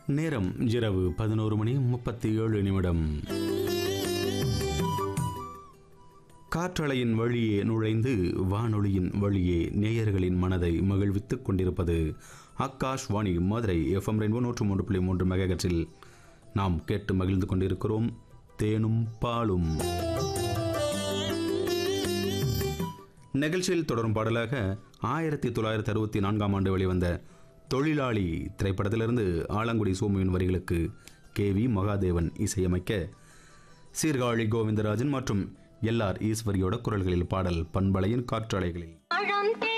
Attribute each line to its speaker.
Speaker 1: நேரம் இரவு பதினோரு மணி முப்பத்தி ஏழு நிமிடம் காற்றலையின் வழியே நுழைந்து வானொலியின் வழியே நேயர்களின் மனதை மகிழ்வித்துக் கொண்டிருப்பது Akashvani Madurai FM rainbow நூற்று மூன்று புள்ளி மூன்று மெகாகற்றில் நாம் கேட்டு மகிழ்ந்து கொண்டிருக்கிறோம் தேனும் பாலும் நிகழ்ச்சியில் தொடரும் பாடலாக ஆயிரத்தி தொள்ளாயிரத்தி அறுபத்தி நான்காம் ஆண்டு வெளிவந்த தொழிலாளி திரைப்படத்திலிருந்து ஆலங்குடி சோமுவின் வரிகளுக்கு கே வி மகாதேவன் இசையமைக்க சீர்காழி கோவிந்தராஜன் மற்றும் எல்ஆர் ஈஸ்வரியோட குரல்களில் பாடல் பண்பலையின் காற்றலைகளில்
Speaker 2: பழம்